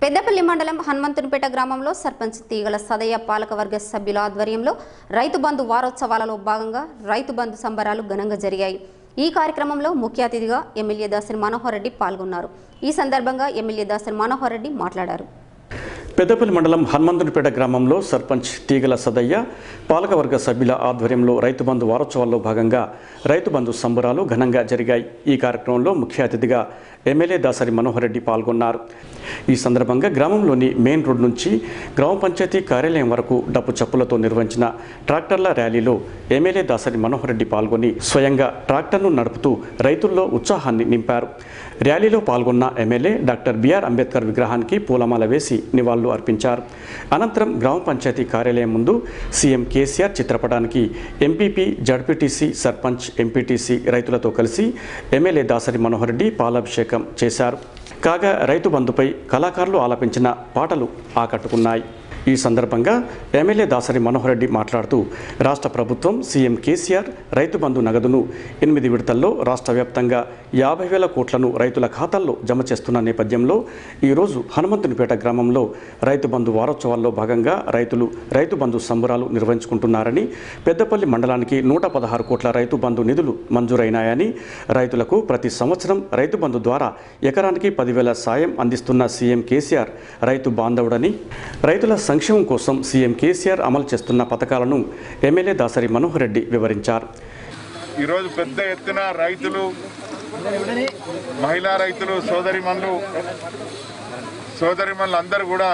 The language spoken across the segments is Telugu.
పెద్దపల్లి మండలం హనుమంతునిపేట గ్రామంలో సర్పంచ్ తీగల సదయ్య పాలకవర్గ సభ్యుల ఆధ్వర్యంలో రైతు బంధు వారోత్సవాలలో భాగంగా రైతు బంధు సంబరాలు ఘనంగా జరిగాయి ఈ కార్యక్రమంలో ముఖ్య అతిథిగా ఎమ్మెల్యే దాసరి మనోహర్ రెడ్డి పాల్గొన్నారు ఈ సందర్భంగా ఎమ్మెల్యే దాసరి మనోహర్ రెడ్డి మాట్లాడారు పెద్దపల్లి మండలం హనుమంతునిపేట గ్రామంలో సర్పంచ్ తీగల సదయ్య పాలకవర్గ సభ్యుల ఆధ్వర్యంలో రైతు బంధు వారోత్సవాల్లో భాగంగా రైతు బంధు సంబరాలు ఘనంగా జరిగాయి ఈ కార్యక్రమంలో ముఖ్య అతిథిగా ఎమ్మెల్యే దాసరి మనోహర్ రెడ్డి పాల్గొన్నారు ఈ సందర్భంగా గ్రామంలోని మెయిన్ రోడ్ నుంచి గ్రామ పంచాయతీ కార్యాలయం వరకు డప్పు చప్పులతో నిర్వహించిన ట్రాక్టర్ల ర్యాలీలో ఎమ్మెల్యే దాసరి మనోహర్ రెడ్డి పాల్గొని స్వయంగా ట్రాక్టర్ను నడుపుతూ రైతుల్లో ఉత్సాహాన్ని నింపారు ర్యాలీలో పాల్గొన్న ఎమ్మెల్యే డాక్టర్ బిఆర్ అంబేద్కర్ విగ్రహానికి పూలమాల వేసి నివాళులు అర్పించారు అనంతరం గ్రామ పంచాయతీ కార్యాలయం ముందు సీఎం కేసీఆర్ చిత్రపటానికి ఎంపీపీ జడ్పీటీసీ సర్పంచ్ ఎంపీటీసీ రైతులతో కలిసి ఎమ్మెల్యే దాసరి మనోహర్ రెడ్డి పాలాభిషేకం చేశారు కాగా రైతు బంధుపై కళాకారులు ఆలపించిన పాటలు ఆకట్టుకున్నాయి ఈ సందర్భంగా ఎమ్మెల్యే దాసరి మనోహర్ రెడ్డి మాట్లాడుతూ రాష్ట్ర ప్రభుత్వం సీఎం కేసీఆర్ రైతు బంధు నగదును ఎనిమిది విడతల్లో రాష్ట్ర వ్యాప్తంగా యాభై వేల కోట్లను రైతుల ఖాతాల్లో జమ చేస్తున్న నేపథ్యంలో ఈరోజు హనుమంతునిపేట గ్రామంలో రైతు బంధు వారోత్సవాల్లో భాగంగా రైతులు రైతు బంధు సంబరాలు నిర్వహించుకుంటున్నారని పెద్దపల్లి మండలానికి నూట పదహారు కోట్ల రైతు బంధు నిధులు మంజూరైనాయని రైతులకు ప్రతి సంవత్సరం రైతు బంధు ద్వారా ఎకరానికి పదివేల సాయం అందిస్తున్న సీఎం కేసీఆర్ రైతు బాంధవుడని రైతుల సంక్షేమం కోసం సీఎం కేసీఆర్ అమలు చేస్తున్న పథకాలను ఎమ్మెల్యే దాసరి మనోహర్ రెడ్డి వివరించారు ఈరోజు పెద్ద ఎత్తున రైతులు మహిళా రైతులు సోదరిమణులు సోదరిమణులు అందరూ కూడా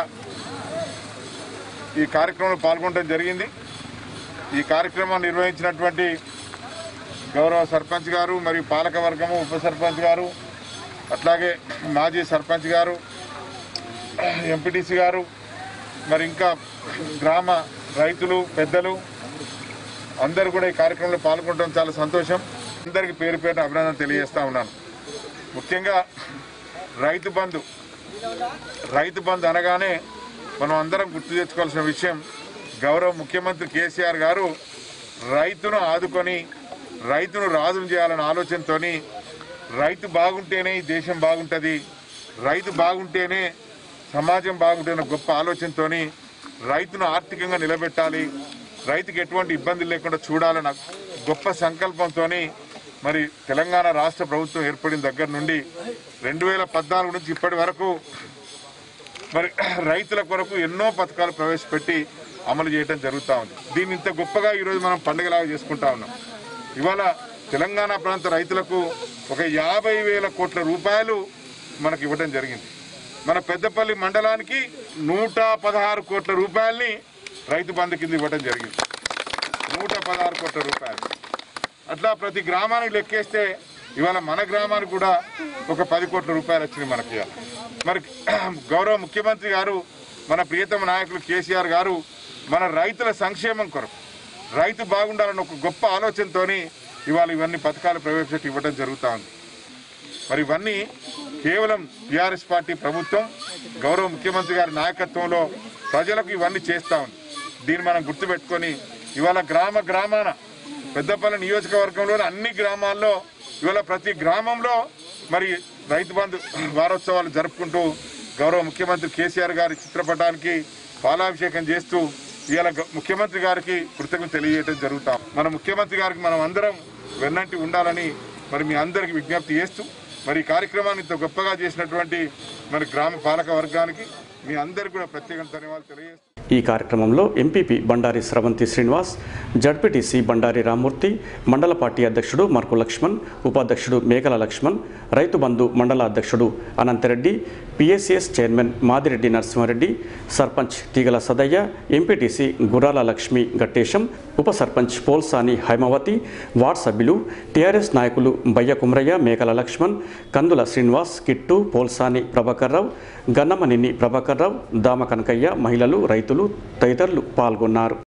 ఈ కార్యక్రమంలో పాల్గొనడం జరిగింది ఈ కార్యక్రమం నిర్వహించినటువంటి గౌరవ సర్పంచ్ గారు మరియు పాలక వర్గము ఉప సర్పంచ్ గారు అట్లాగే మాజీ సర్పంచ్ గారు ఎంపీటీసీ గారు మరి ఇంకా గ్రామ రైతులు పెద్దలు అందరూ కూడా ఈ కార్యక్రమంలో పాల్గొనడం చాలా సంతోషం అందరికి పేరు పేరున అభినందన తెలియజేస్తా ఉన్నాను ముఖ్యంగా రైతు బంధు రైతు బంధు అనగానే మనం అందరం గుర్తు తెచ్చుకోవాల్సిన విషయం గౌరవ ముఖ్యమంత్రి కేసీఆర్ గారు రైతును ఆదుకొని రైతును రాజును చేయాలనే ఆలోచనతోని రైతు బాగుంటేనే ఈ దేశం బాగుంటుంది రైతు బాగుంటేనే సమాజం బాగుంటుందన్న గొప్ప ఆలోచనతోని రైతును ఆర్థికంగా నిలబెట్టాలి రైతుకి ఎటువంటి ఇబ్బందులు లేకుండా చూడాలన్న గొప్ప సంకల్పంతో మరి తెలంగాణ రాష్ట్ర ప్రభుత్వం ఏర్పడిన దగ్గర నుండి రెండు వేల పద్నాలుగు నుంచి ఇప్పటి వరకు మరి రైతుల కొరకు ఎన్నో పథకాలు ప్రవేశపెట్టి అమలు చేయడం జరుగుతూ ఉంది దీన్ని ఇంత గొప్పగా ఈరోజు మనం పండుగలాగా చేసుకుంటా ఉన్నాం ఇవాళ తెలంగాణ ప్రాంత రైతులకు ఒక యాభై వేల కోట్ల రూపాయలు మనకి ఇవ్వడం జరిగింది మన పెద్దపల్లి మండలానికి నూట పదహారు కోట్ల రూపాయల్ని రైతు బంధు కింద ఇవ్వడం జరిగింది నూట పదహారు కోట్ల రూపాయలు అట్లా ప్రతి గ్రామానికి లెక్కేస్తే ఇవాళ మన గ్రామానికి కూడా ఒక పది కోట్ల రూపాయలు వచ్చినాయి మనకి ఇవాళ. మరి గౌరవ ముఖ్యమంత్రి గారు మన ప్రియతమ నాయకులు కేసీఆర్ గారు మన రైతుల సంక్షేమం కొరకు రైతు బాగుండాలన్న ఒక గొప్ప ఆలోచనతోని ఇవాళ ఇవన్నీ పథకాలు ప్రవేశపెట్టి ఇవ్వడం జరుగుతూ ఉంది మరి ఇవన్నీ కేవలం టీఆర్ఎస్ పార్టీ ప్రభుత్వం గౌరవ ముఖ్యమంత్రి గారి నాయకత్వంలో ప్రజలకు ఇవన్నీ చేస్తూ ఉంది దీన్ని మనం గుర్తుపెట్టుకొని ఇవాళ గ్రామ గ్రామాన పెద్దపల్లి నియోజకవర్గంలోని అన్ని గ్రామాల్లో ఇవాళ ప్రతి గ్రామంలో మరి రైతు బంధు వారోత్సవాలు జరుపుకుంటూ గౌరవ ముఖ్యమంత్రి కేసీఆర్ గారి చిత్రపటానికి పాలాభిషేకం చేస్తూ ఇవాళ గ- ముఖ్యమంత్రి గారికి కృతజ్ఞత తెలియజేయడం జరుగుతాం మన ముఖ్యమంత్రి గారికి మనం అందరం వెన్నంటి ఉండాలని మరి మీ అందరికి విజ్ఞప్తి చేస్తూ మరి ఈ కార్యక్రమాన్ని ఇంత గొప్పగా చేసినటువంటి మరి గ్రామ పాలక వర్గానికి మీ అందరికీ కూడా ప్రత్యేక ధన్యవాదాలు తెలియజేస్తూ ఈ కార్యక్రమంలో ఎంపీపీ బండారి స్రవంతి శ్రీనివాస్ జడ్పీటీసీ బండారి రామ్మూర్తి మండల పార్టీ అధ్యక్షుడు మర్కు లక్ష్మణ్ ఉపాధ్యక్షుడు మేకల లక్ష్మణ్ రైతు బంధు మండల అధ్యక్షుడు Anantha Reddy PSCS chairman Madireddy Narasimha Reddy sarpanch Teegala Sadayya MPTC Gurrala Lakshmi Gattesham ఉప సర్పంచ్ పోల్సాని హైమావతి వార్డ్ సభ్యులు టీఆర్ఎస్ నాయకులు బయ్య కుమ్రయ్య మేకల లక్ష్మణ్ కందుల శ్రీనివాస్ కిట్టు పోల్సాని ప్రభాకర్ రావు గన్నమనిన్ని ప్రభాకర్ రావు దామ కనకయ్య మహిళలు రైతులు తదితరులు పాల్గొన్నారు